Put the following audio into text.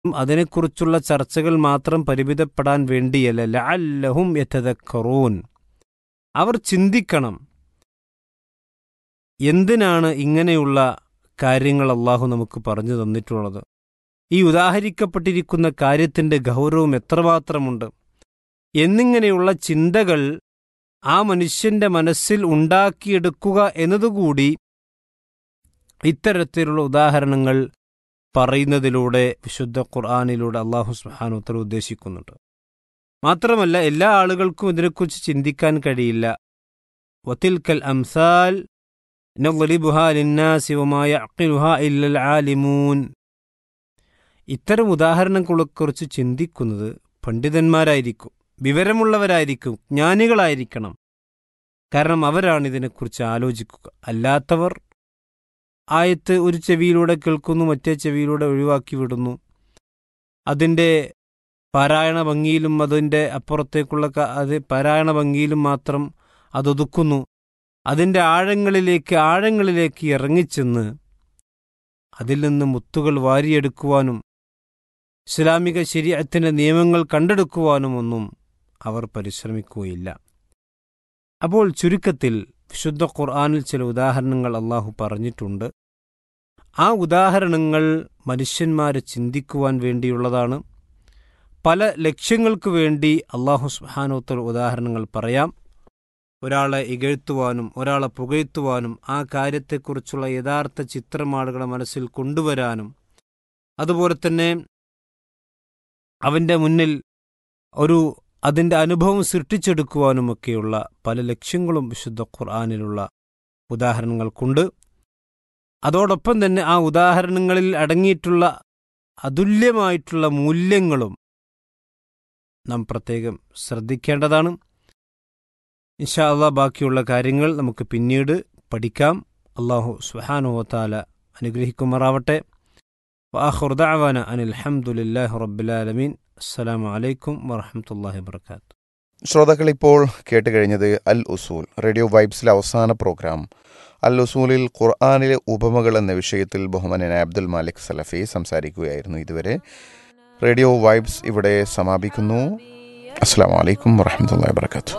അതിനെക്കുറിച്ചുള്ള ചർച്ചകൾ മാത്രം പരിമിതപ്പെടാൻ വേണ്ടിയല്ല ലഅല്ലഹും യതദക്കറൂൻ അവർ ചിന്തിക്കണം എന്തിനാണ് ഇങ്ങനെയുള്ള കാര്യങ്ങൾ അള്ളാഹു നമുക്ക് പറഞ്ഞു തന്നിട്ടുള്ളത് ഈ ഉദാഹരിക്കപ്പെട്ടിരിക്കുന്ന കാര്യത്തിന്റെ ഗൗരവം എത്രമാത്രമുണ്ട് എന്നിങ്ങനെയുള്ള ചിന്തകൾ ആ മനുഷ്യന്റെ മനസ്സിൽ ഉണ്ടാക്കിയെടുക്കുക എന്നതുകൂടി ഇത്തരത്തിലുള്ള ഉദാഹരണങ്ങൾ പറയുന്നതിലൂടെ വിശുദ്ധ ഖുർആാനിലൂടെ അള്ളാഹു സുഹാനുത്തർ ഉദ്ദേശിക്കുന്നുണ്ട് മാത്രമല്ല എല്ലാ ആളുകൾക്കും ഇതിനെക്കുറിച്ച് ചിന്തിക്കാൻ കഴിയില്ല വത്തിൽക്കൽ അംസാൽ നളിബുഹ ലിന്നാസി വമായ അഖിലുഹ ഇല്ലൽ ആലിമൂൻ ഇത്തരം ഉദാഹരണങ്ങളെക്കുറിച്ച് ചിന്തിക്കുന്നത് പണ്ഡിതന്മാരായിരിക്കും വിവരമുള്ളവരായിരിക്കും ജ്ഞാനികളായിരിക്കണം കാരണം അവരാണ് ഇതിനെക്കുറിച്ച് ആലോചിക്കുക അല്ലാത്തവർ ആയത്ത് ഒരു ചെവിയിലൂടെ കേൾക്കുന്നു മറ്റേ ചെവിയിലൂടെ ഒഴിവാക്കി വിടുന്നു അതിൻ്റെ പാരായണ ഭംഗിയിലും അതിൻ്റെ അപ്പുറത്തേക്കുള്ള അത് പാരായണ ഭംഗിയിലും മാത്രം അതൊതുക്കുന്നു അതിൻ്റെ ആഴങ്ങളിലേക്ക് ആഴങ്ങളിലേക്ക് ഇറങ്ങിച്ചെന്ന് അതിൽ നിന്ന് മുത്തുകൾ വാരിയെടുക്കുവാനും ഇസ്ലാമിക ശരീരത്തിൻ്റെ നിയമങ്ങൾ കണ്ടെടുക്കുവാനുമൊന്നും അവർ പരിശ്രമിക്കുകയില്ല അപ്പോൾ ചുരുക്കത്തിൽ വിശുദ്ധ ഖുർആാനിൽ ചില ഉദാഹരണങ്ങൾ അള്ളാഹു പറഞ്ഞിട്ടുണ്ട് ആ ഉദാഹരണങ്ങൾ മനുഷ്യന്മാരെ ചിന്തിക്കുവാൻ വേണ്ടിയുള്ളതാണ് പല ലക്ഷ്യങ്ങൾക്ക് വേണ്ടി അള്ളാഹു സുഹാനോത്തർ ഉദാഹരണങ്ങൾ പറയാം ഒരാളെ ഇകഴ്ത്തുവാനും ഒരാളെ പുകഴ്ത്തുവാനും ആ കാര്യത്തെക്കുറിച്ചുള്ള യഥാർത്ഥ ചിത്രം ആളുകളെ മനസ്സിൽ കൊണ്ടുവരാനും അതുപോലെ തന്നെ അവൻ്റെ മുന്നിൽ ഒരു അതിൻ്റെ അനുഭവം സൃഷ്ടിച്ചെടുക്കുവാനുമൊക്കെയുള്ള പല ലക്ഷ്യങ്ങളും വിശുദ്ധ ഖുർആാനിലുള്ള ഉദാഹരണങ്ങൾക്കുണ്ട് അതോടൊപ്പം തന്നെ ആ ഉദാഹരണങ്ങളിൽ അടങ്ങിയിട്ടുള്ള അതുല്യമായിട്ടുള്ള മൂല്യങ്ങളും നാം പ്രത്യേകം ശ്രദ്ധിക്കേണ്ടതാണ് ഇൻഷാ അള്ളാ ബാക്കിയുള്ള കാര്യങ്ങൾ നമുക്ക് പിന്നീട് പഠിക്കാം അള്ളാഹു സുഹാനുവത്താല അനുഗ്രഹിക്കുമാറാവട്ടെ വാഹുർദാവാന അനിൽ അഹമ്മദില്ലാഹി റബ്ബുലാലമീൻ അസ്സലാമു അലൈക്കും വറഹമത്തല്ലാഹി വർക്കാത്തു ശ്രോതാക്കൾ ഇപ്പോൾ കേട്ട് കഴിഞ്ഞത് അൽ ഉസൂൽ റേഡിയോ വൈബ്സിലെ അവസാന പ്രോഗ്രാം അൽ ഉസൂലിൽ ഖുർആാനിലെ ഉപമകൾ എന്ന വിഷയത്തിൽ ബഹുമാനൻ അബ്ദുൽ മാലിക് സലഫി സംസാരിക്കുകയായിരുന്നു ഇതുവരെ റേഡിയോ വൈബ്സ് ഇവിടെ സമാപിക്കുന്നു അസ്സാം വലൈക്കും വറഹമത്തല്ലാ വാബർക്കാത്തു